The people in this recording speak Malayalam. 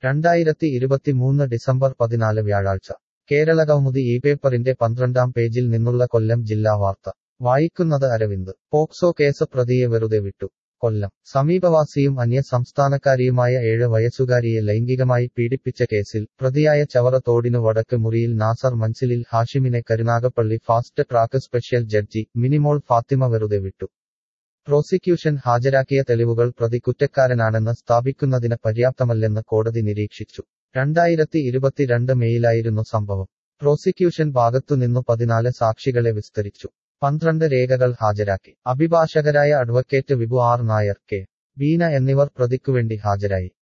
രണ്ടായിരത്തി ഇരുപത്തിമൂന്ന് ഡിസംബർ പതിനാല് വ്യാഴാഴ്ച കേരളകൗമുദി ഈ പേപ്പറിന്റെ പന്ത്രണ്ടാം പേജിൽ നിന്നുള്ള കൊല്ലം ജില്ലാ വാർത്ത വായിക്കുന്നത് അരവിന്ദ് പോക്സോ കേസ് പ്രതിയെ വെറുതെ വിട്ടു കൊല്ലം സമീപവാസിയും അന്യസംസ്ഥാനക്കാരിയുമായ ഏഴ് വയസ്സുകാരിയെ ലൈംഗികമായി പീഡിപ്പിച്ച കേസിൽ പ്രതിയായ ചവറ തോടിനു വടക്ക് മുറിയിൽ നാസർ മൻസിലിൽ ഹാഷിമിനെ Karunagappally fast track special judge Minimol Fathima വെറുതെ വിട്ടു പ്രോസിക്യൂഷൻ ഹാജരാക്കിയ തെളിവുകൾ പ്രതി കുറ്റക്കാരനാണെന്ന് സ്ഥാപിക്കുന്നതിന് പര്യാപ്തമല്ലെന്ന് കോടതി നിരീക്ഷിച്ചു രണ്ടായിരത്തി ഇരുപത്തിരണ്ട് മെയിലായിരുന്നു സംഭവം പ്രോസിക്യൂഷൻ ഭാഗത്തുനിന്നു പതിനാല് സാക്ഷികളെ വിസ്തരിച്ചു പന്ത്രണ്ട് രേഖകൾ ഹാജരാക്കി അഭിഭാഷകരായ advocate Vibhu R Nair K Beena എന്നിവർ പ്രതിക്കുവേണ്ടി ഹാജരായി